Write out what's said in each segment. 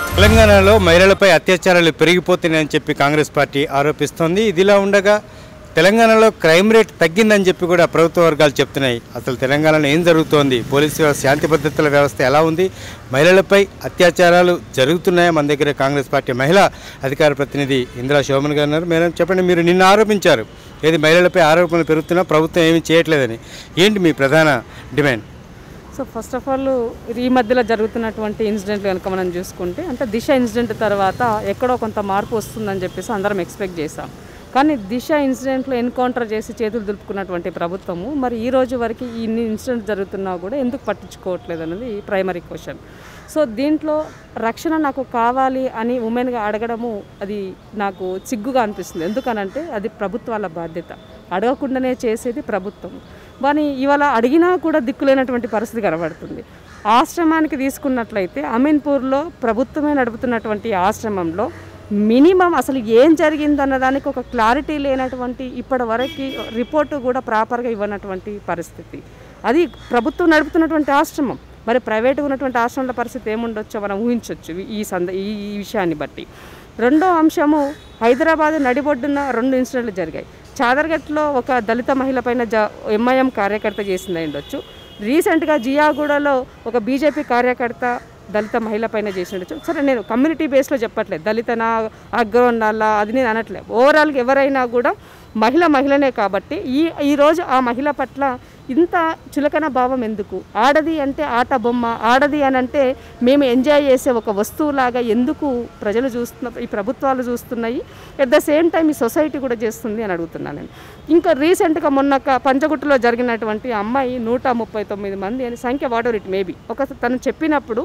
తెలంగాణలో మహిళలపై అత్యాచారాలు పెరిగిపోతున్నాయని చెప్పి కాంగ్రెస్ పార్టీ ఆరోపిస్తోంది ఇదిలా ఉండగా తెలంగాణలో క్రైమ్ రేట్ తగ్గిందని చెప్పి కూడా ప్రభుత్వ వర్గాలు చెప్తున్నాయి అసలు తెలంగాణలో ఏం జరుగుతోంది పోలీసు వ్యవస్థ శాంతి భద్రతల వ్యవస్థ ఎలా ఉంది మహిళలపై అత్యాచారాలు జరుగుతున్నాయా మన దగ్గర కాంగ్రెస్ పార్టీ మహిళా అధికార ప్రతినిధి ఇందిరా శోభన్ గారు ఉన్నారు మేడం చెప్పండి మీరు నిన్న ఆరోపించారు ఏది మహిళలపై ఆరోపణలు పెరుగుతున్నా ప్రభుత్వం ఏమీ చేయట్లేదని ఏంటి మీ ప్రధాన demand so first of all ఈ మధ్యలో జరుగుతున్నటువంటి ఇన్సిడెంట్ కనుక మనం చూసుకుంటే అంటే దిశ ఇన్సిడెంట్ తర్వాత ఎక్కడో కొంత మార్పు వస్తుందని చెప్పేసి అందరం ఎక్స్పెక్ట్ చేశాం కానీ దిశ ఇన్సిడెంట్లో ఎన్కౌంటర్ చేసి చేతులు దులుపుకున్నటువంటి ప్రభుత్వము మరి ఈ రోజు వరకు ఇన్ని ఇన్సిడెంట్ జరుగుతున్నా కూడా ఎందుకు పట్టించుకోవట్లేదు అనేది ప్రైమరీ క్వశ్చన్ సో దీంట్లో రక్షణ నాకు కావాలి అని ఉమెన్గా అడగడము అది నాకు సిగ్గుగా అనిపిస్తుంది ఎందుకనంటే అది ప్రభుత్వాల బాధ్యత అడగకుండానే చేసేది ప్రభుత్వం కానీ ఇవాళ అడిగినా కూడా దిక్కులేనటువంటి పరిస్థితి కనబడుతుంది ఆశ్రమానికి తీసుకున్నట్లయితే అమీన్పూర్లో ప్రభుత్వమే నడుపుతున్నటువంటి ఆశ్రమంలో మినిమం అసలు ఏం జరిగిందన్న దానికి ఒక క్లారిటీ లేనటువంటి ఇప్పటి వరకు రిపోర్టు కూడా ప్రాపర్గా ఇవ్వనటువంటి పరిస్థితి అది ప్రభుత్వం నడుపుతున్నటువంటి ఆశ్రమం మరి ప్రైవేట్గా ఉన్నటువంటి ఆశ్రమాల పరిస్థితి ఏముండొచ్చో మనం ఊహించవచ్చు ఈ సంద ఈ ఈ విషయాన్ని బట్టి రెండో అంశము హైదరాబాద్ నడిబొడ్డున రెండు ఇన్సిడెంట్లు జరిగాయి చాదర్గట్లో ఒక దళిత మహిళ పైన జ ఎంఐఎం కార్యకర్త చేసింది ఉండొచ్చు రీసెంట్గా జియాగూడలో ఒక బీజేపీ కార్యకర్త దళిత మహిళ పైన చేసిండొచ్చు సరే నేను కమ్యూనిటీ బేస్లో చెప్పట్లేదు దళితనా అగ్రవర్ణాల అది నేను అనట్లేదు ఓవరాల్గా ఎవరైనా కూడా మహిళ మహిళనే కాబట్టి ఈ ఈరోజు ఆ మహిళ పట్ల ఇంత చులకన భావం ఎందుకు ఆడది అంటే ఆట బొమ్మ ఆడది అని అంటే మేము ఎంజాయ్ చేసే ఒక వస్తువులాగా ఎందుకు ప్రజలు చూస్తున్న ఈ ప్రభుత్వాలు చూస్తున్నాయి ఎట్ ద సేమ్ టైం ఈ సొసైటీ కూడా చేస్తుంది అని అడుగుతున్నాను నేను ఇంకా రీసెంట్గా మొన్న ఒక పంచగుట్టులో జరిగినటువంటి అమ్మాయి నూట ముప్పై తొమ్మిది మంది అని సంఖ్య వాడర్ ఇట్ మేబీ ఒక తను చెప్పినప్పుడు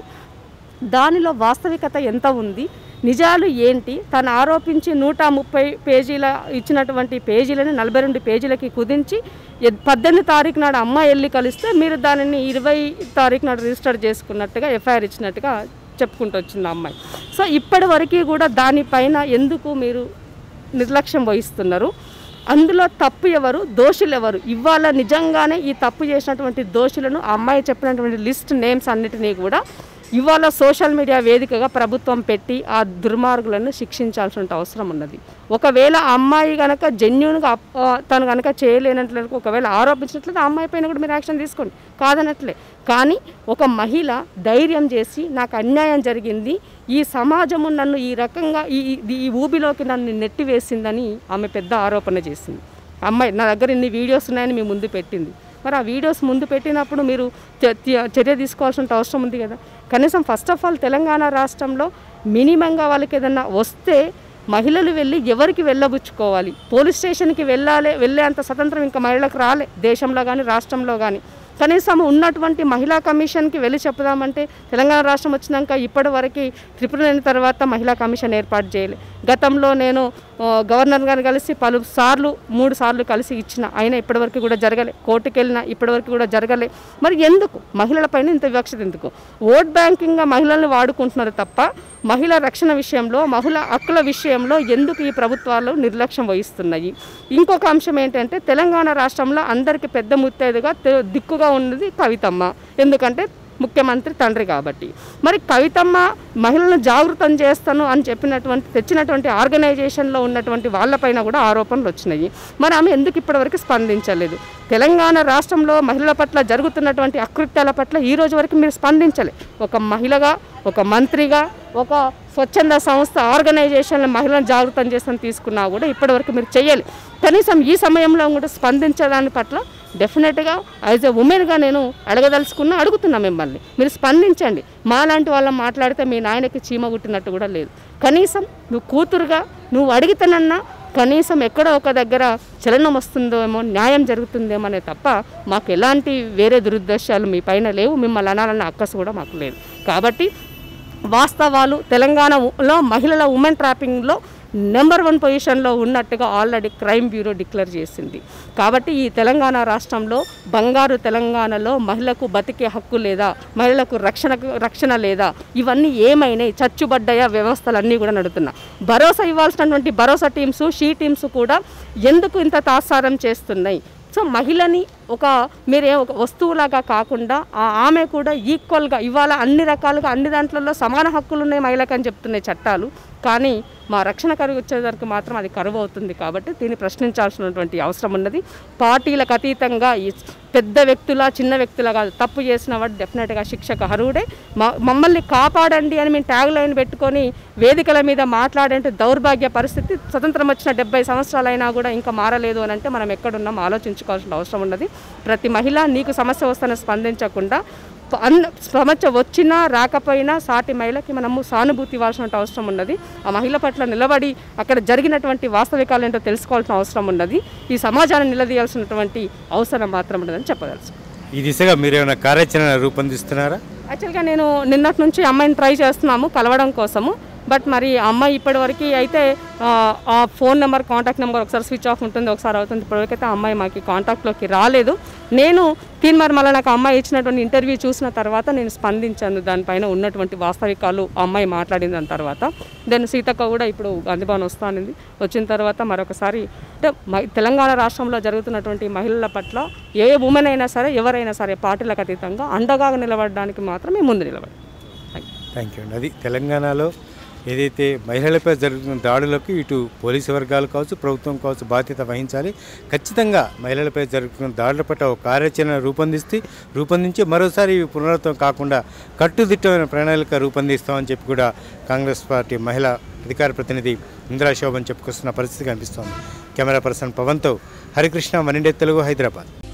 దానిలో వాస్తవికత ఎంత ఉంది నిజాలు ఏంటి తను ఆరోపించి నూట ముప్పై పేజీల ఇచ్చినటువంటి పేజీలని నలభై రెండు పేజీలకి కుదించి ఎ- పద్దెనిమిది తారీఖు నాడు అమ్మాయి వెళ్ళి కలిస్తే మీరు దానిని ఇరవై తారీఖు నాడు రిజిస్టర్ చేసుకున్నట్టుగా ఎఫ్ఐఆర్ ఇచ్చినట్టుగా చెప్పుకుంటూ వచ్చింది ఆ అమ్మాయి సో ఇప్పటి వరకు కూడా దానిపైన ఎందుకు మీరు నిర్లక్ష్యం వహిస్తున్నారు అందులో తప్పు ఎవరు దోషులు ఎవరు ఇవాళ నిజంగానే ఈ తప్పు చేసినటువంటి దోషులను ఆ అమ్మాయి చెప్పినటువంటి లిస్ట్ నేమ్స్ అన్నిటినీ కూడా ఇవాళ సోషల్ మీడియా వేదికగా ప్రభుత్వం పెట్టి ఆ దుర్మార్గులను శిక్షించాల్సిన అవసరం ఉన్నది ఒకవేళ ఆ అమ్మాయి కనుక జెన్యున్గా అప్- ఆ, తను కనుక చేయలేనట్లు ఒకవేళ ఆరోపించినట్లయితే ఆ అమ్మాయి పైన కూడా మీరు యాక్షన్ తీసుకోండి కాదనట్లే కానీ ఒక మహిళ ధైర్యం చేసి నాకు అన్యాయం జరిగింది ఈ సమాజము నన్ను ఈ రకంగా ఈ ఈ- ఈ ఊబిలోకి నన్ను నెట్టివేసిందని ఆమె పెద్ద ఆరోపణ చేసింది అమ్మాయి నా దగ్గర ఇన్ని వీడియోస్ ఉన్నాయని మీ ముందు పెట్టింది మరి ఆ వీడియోస్ ముందు పెట్టినప్పుడు మీరు చ- త్య- చర్య తీసుకోవాల్సిన అవసరం ఉంది కదా కనీసం ఫస్ట్ ఆఫ్ ఆల్ తెలంగాణ రాష్ట్రంలో మినిమంగా వాళ్ళకి ఏదన్నా వస్తే మహిళలు వెళ్ళి ఎవరికి వెళ్ళబుచ్చుకోవాలి పోలీస్ స్టేషన్కి వెళ్ళాలి వెళ్ళేంత స్వతంత్రం ఇంకా మహిళలకు రాలే దేశంలో కానీ రాష్ట్రంలో కానీ కనీసం ఉన్నటువంటి మహిళా కమిషన్కి వెళ్ళి చెప్పుదామంటే తెలంగాణ రాష్ట్రం వచ్చినాక ఇప్పటి వరకు ట్రిపుల్ అయిన తర్వాత మహిళా కమిషన్ ఏర్పాటు చేయలే గతంలో నేను ఆ, గవర్నర్ గారిని కలిసి పలు సార్లు మూడు సార్లు కలిసి ఇచ్చిన అయినా ఇప్పటివరకు కూడా జరగలే కోర్టుకు వెళ్ళినా ఇప్పటివరకు కూడా జరగలే మరి ఎందుకు మహిళలపైన ఇంత వివక్షత ఎందుకు ఓట్ బ్యాంకింగ్గా మహిళల్ని వాడుకుంటున్నారు తప్ప మహిళా రక్షణ విషయంలో మహిళా హక్కుల విషయంలో ఎందుకు ఈ ప్రభుత్వాలు నిర్లక్ష్యం వహిస్తున్నాయి ఇంకొక అంశం ఏంటంటే తెలంగాణ రాష్ట్రంలో అందరికీ పెద్ద ముత్తైదుగా తె- దిక్కుగా ఉన్నది కవితమ్మ ఎందుకంటే ముఖ్యమంత్రి తండ్రి కాబట్టి మరి కవితమ్మ మహిళలను జాగృతం చేస్తాను అని చెప్పినటువంటి తెచ్చినటువంటి ఆర్గనైజేషన్లో ఉన్నటువంటి వాళ్ళపైన కూడా ఆరోపణలు వచ్చినాయి మరి ఆమె ఎందుకు ఇప్పటివరకు స్పందించలేదు తెలంగాణ రాష్ట్రంలో మహిళల పట్ల జరుగుతున్నటువంటి అకృత్యాల పట్ల ఈ రోజు వరకు మీరు స్పందించలే ఒక మహిళగా ఒక మంత్రిగా ఒక స్వచ్ఛంద సంస్థ ఆర్గనైజేషన్ల మహిళలను జాగృతం చేస్తాను తీసుకున్నా కూడా ఇప్పటివరకు మీరు చేయాలి కనీసం ఈ సమయంలో కూడా స్పందించడాని పట్ల డెఫినెట్గా యాజ్ ఎ ఉమెన్గా నేను అడగదలుచుకున్నా అడుగుతున్నా మిమ్మల్ని మీరు స్పందించండి మాలాంటి వాళ్ళని మాట్లాడితే మీ నాయనకి చీమ కుట్టినట్టు కూడా లేదు కనీసం నువ్వు కూతురుగా నువ్వు అడిగితేనన్నా కనీసం ఎక్కడో ఒక దగ్గర చలనం వస్తుందేమో న్యాయం జరుగుతుందేమో అనే తప్ప మాకు ఎలాంటి వేరే దురుద్దేశాలు మీ పైన లేవు మిమ్మల్ని అనాలన్న అక్కసు కూడా మాకు లేదు కాబట్టి వాస్తవాలు తెలంగాణలో మహిళల ఉమెన్ ట్రాపింగ్లో నెంబర్ వన్ పొజిషన్లో ఉన్నట్టుగా ఆల్రెడీ క్రైమ్ బ్యూరో డిక్లేర్ చేసింది కాబట్టి ఈ తెలంగాణ రాష్ట్రంలో బంగారు తెలంగాణలో మహిళకు బతికే హక్కు లేదా మహిళలకు రక్షణ రక్షణ లేదా ఇవన్నీ ఏమైనాయి చచ్చుబడ్డాయా వ్యవస్థలన్నీ కూడా నడుతున్నా భరోసా ఇవ్వాల్సినటువంటి భరోసా టీమ్స్ షీ టీమ్స్ కూడా ఎందుకు ఇంత తాత్సారం చేస్తున్నాయి సో మహిళని ఒక మీరే ఒక వస్తువులాగా కాకుండా ఆ ఆమె కూడా ఈక్వల్గా ఇవాళ అన్ని రకాలుగా అన్ని దాంట్లలో సమాన హక్కులు ఉన్నాయి మహిళకు అని చెప్తున్నాయి చట్టాలు కానీ మా రక్షణ కరువు వచ్చేసరికి మాత్రం అది కరువు అవుతుంది కాబట్టి దీన్ని ప్రశ్నించాల్సినటువంటి అవసరం ఉన్నది పార్టీలకు అతీతంగా ఈ పెద్ద వ్యక్తుల చిన్న వ్యక్తుల కాదు తప్పు చేసిన వాడు డెఫినెట్గా శిక్షకు అర్హుడే మా మమ్మల్ని కాపాడండి అని మేము ట్యాగ్ లైన్ పెట్టుకొని వేదికల మీద మాట్లాడే దౌర్భాగ్య పరిస్థితి స్వతంత్రం వచ్చిన డెబ్బై సంవత్సరాలైనా కూడా ఇంకా మారలేదు అని అంటే మనం ఎక్కడున్నాం ఆలోచించుకోవాల్సిన అవసరం ఉన్నది ప్రతి మహిళ నీకు సమస్య వస్తేనే స్పందించకుండా ప- అన్న సమస్య వచ్చినా రాకపోయినా సాటి మహిళకి మనము సానుభూతి ఇవ్వాల్సిన అవసరం ఉన్నది ఆ మహిళ పట్ల నిలబడి అక్కడ జరిగినటువంటి వాస్తవికాలు ఏంటో తెలుసుకోవాల్సిన అవసరం ఉన్నది ఈ సమాజాన్ని నిలదీయాల్సినటువంటి అవసరం మాత్రం ఉన్నదని చెప్పదలుచు ఈ దిశగా మీరు ఏమైనా కార్యాచరణ రూపొందిస్తున్నారా యాక్చువల్గా నేను నిన్నటి నుంచి అమ్మాయిని ట్రై చేస్తున్నాము కలవడం కోసము బట్ మరి ఆ అమ్మాయి ఇప్పటివరకు అయితే ఆ, ఆ ఫోన్ నెంబర్ కాంటాక్ట్ నెంబర్ ఒకసారి స్విచ్ ఆఫ్ ఉంటుంది ఒకసారి అవుతుంది ఇప్పటివరకైతే ఆ అమ్మాయి మాకు కాంటాక్ట్లోకి రాలేదు నేను తీన్ మరి మళ్ళీ నాకు ఆ అమ్మాయి ఇచ్చినటువంటి ఇంటర్వ్యూ చూసిన తర్వాత నేను స్పందించాను దానిపైన ఉన్నటువంటి వాస్తవికాలు ఆ అమ్మాయి మాట్లాడిన దాని తర్వాత దెన్ సీతక్క కూడా ఇప్పుడు గాంధీభవన్ వస్తానింది వచ్చిన తర్వాత మరొకసారి అంటే మ- తెలంగాణ రాష్ట్రంలో జరుగుతున్నటువంటి మహిళల పట్ల ఏ ఉమెన్ అయినా సరే ఎవరైనా సరే పార్టీలకు అతీతంగా అండగా నిలబడడానికి మాత్రమే ముందు నిలబడి థ్యాంక్ యూ థ్యాంక్ యూ అండి అది తెలంగాణలో ఏదైతే మహిళలపై జరుగుతున్న దాడులకు ఇటు పోలీసు వర్గాలు కావచ్చు ప్రభుత్వం కావచ్చు బాధ్యత వహించాలి ఖచ్చితంగా మహిళలపై జరుగుతున్న దాడుల పట్ల ఒక కార్యాచరణ రూపొందిస్తే రూపొందించి మరోసారి ఇవి పునరావృతం కాకుండా కట్టుదిట్టమైన ప్రణాళిక రూపొందిస్తామని చెప్పి కూడా కాంగ్రెస్ పార్టీ మహిళా అధికార ప్రతినిధి ఇందిరా శోభన్ చెప్పుకొస్తున్న పరిస్థితి కనిపిస్తోంది కెమెరా పర్సన్ పవన్తో హరికృష్ణ మనిండే తెలుగు హైదరాబాద్